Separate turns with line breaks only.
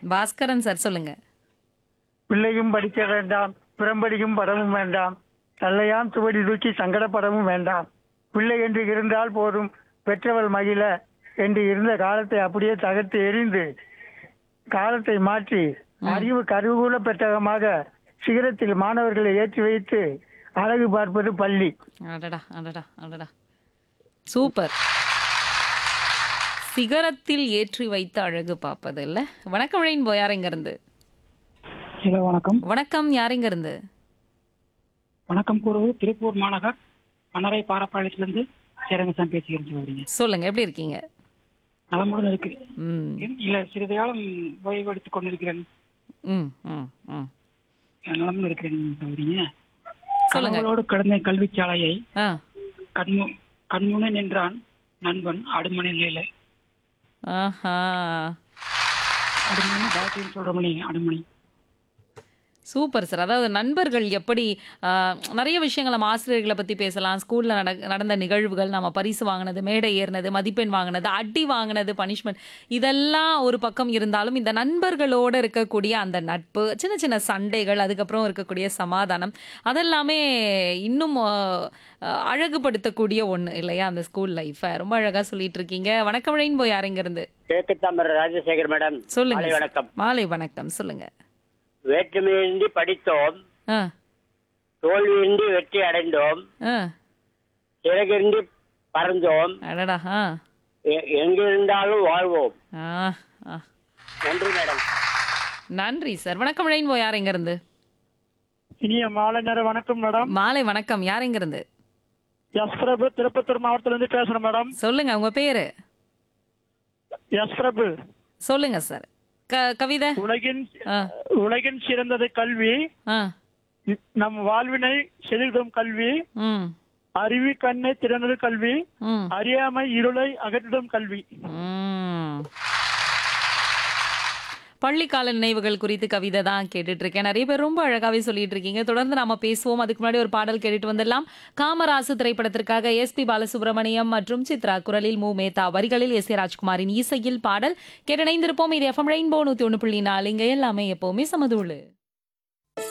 Bhaskaran sir சொல்லுங்க
பிள்ளையும் படிக்க வேண்டாம் பிறம்படிக்கும் படமும் வேண்டாம் தல்லையாம் சுவடி தூக்கி சங்கடப்படவும் வேண்டாம் பிள்ளை என்று இருந்தால் போதும் பெற்றவள் மகிழ என்று இருந்த காலத்தை அப்படியே தகர்த்து எறிந்து காலத்தை மாற்றி அறிவு கருவூல பெட்டகமாக சிகரத்தில் மாணவர்களை ஏற்றி வைத்து அழகு பார்ப்பது பள்ளி
அடடா அடடா அடடா சூப்பர் சிகரத்தில் ஏற்றி வைத்த அழகு பார்ப்பது இல்ல வணக்கம் ரெயின்போ யாருங்க இருந்து
ஹலோ வணக்கம்
வணக்கம் யாருங்க இருந்து
வணக்கம் கூறுவது திருப்பூர் மாநகர் மணரை பாரப்பாளையத்திலிருந்து சேரங்கசாமி பேசுகிறேன் சொல்றீங்க
சொல்லுங்க எப்படி இருக்கீங்க
நலமுடன் இருக்கு
ம்
இல்ல சிறிது காலம் ஓய்வெடுத்துக் கொண்டிருக்கிறேன்
ம் ம் ம்
நலமுடன் இருக்கிறேன் சொல்றீங்க
சொல்லுங்க.
கனவுகளோடு கடந்த கல்விச்சாலையை
ஆ
கண்மு கண்முனை நின்றான் நண்பன் அடுமனை நிலையில
ஆஹா
அடுமணி பாரதியின் சொல்றமணி அடுமணி
சூப்பர் சார் அதாவது நண்பர்கள் எப்படி ஆ, நிறைய விஷயங்கள் நம்ம ஆசிரியர்களை பற்றி பேசலாம் ஸ்கூலில் நட நடந்த நிகழ்வுகள் நம்ம பரிசு வாங்கினது மேடை ஏறினது மதிப்பெண் வாங்கினது அடி வாங்கினது பனிஷ்மெண்ட் இதெல்லாம் ஒரு பக்கம் இருந்தாலும் இந்த நண்பர்களோடு இருக்கக்கூடிய அந்த நட்பு சின்ன சின்ன சண்டைகள் அதுக்கப்புறம் இருக்கக்கூடிய சமாதானம் அதெல்லாமே இன்னும் ஆ, ஆ, அழகுபடுத்தக்கூடிய ஒன்று இல்லையா அந்த ஸ்கூல் லைஃப்பை ரொம்ப அழகாக சொல்லிட்டு இருக்கீங்க வணக்கம் ரெயின்போ யாருங்க இருந்து
கிழக்கு தாமரை ராஜசேகர் மேடம்
சொல்லுங்க
மாலை
சார்.
வணக்கம்
மாலை வணக்கம் சொல்லுங்க
வேற்றுமையின்றி படித்தோம்
ஆ
தோல்வியின்றி வெற்றி அடைந்தோம்
ஆ
சிறகின்றி பறந்தோம்
அடடா ஆ
எ- எங்கிருந்தாலும் வாழ்வோம்
ஆ ஆ
நன்றி மேடம்
நன்றி சார் வணக்கம் ரெயின்போ யார் எங்க இருந்து
இனிய மாலை நேர வணக்கம் மேடம்
மாலை வணக்கம் யார் எங்க இருந்து
எஸ் பிரபு திருப்பத்தூர் மாவட்டத்துல இருந்து பேசுறேன் மேடம்
சொல்லுங்க உங்க பேரு
எஸ் பிரபு
சொல்லுங்க சார் க கவிதை
உலகின்
ஆ
உலகின் சிறந்தது கல்வி
ஆ
நம் வாழ்வினை செலுத்தும் கல்வி
ம்
அறிவி கண்ணை திறனது கல்வி
ம்
அறியாமை இருளை அகற்றிடும் கல்வி
ம். பள்ளிக்கால நினைவுகள் குறித்து கவிதை தான் கேட்டுட்டு இருக்கேன் நிறைய பேர் ரொம்ப அழகாவே சொல்லிட்டு இருக்கீங்க தொடர்ந்து நாம பேசுவோம் அதுக்கு முன்னாடி ஒரு பாடல் கேட்டுட்டு வந்துடலாம் காமராசு திரைப்படத்திற்காக எஸ்பி பாலசுப்ரமணியம் மற்றும் சித்ரா குரலில் மு மேத்தா வரிகளில் எஸ் ஏ ராஜ்குமாரின் இசையில் பாடல் கேட்டிணைந்திருப்போம் இது எஃப்எம் ரெயின்போ நூத்தி ஒன்று புள்ளி நாலு இங்க எல்லாமே எப்பவுமே சமதுள்ளு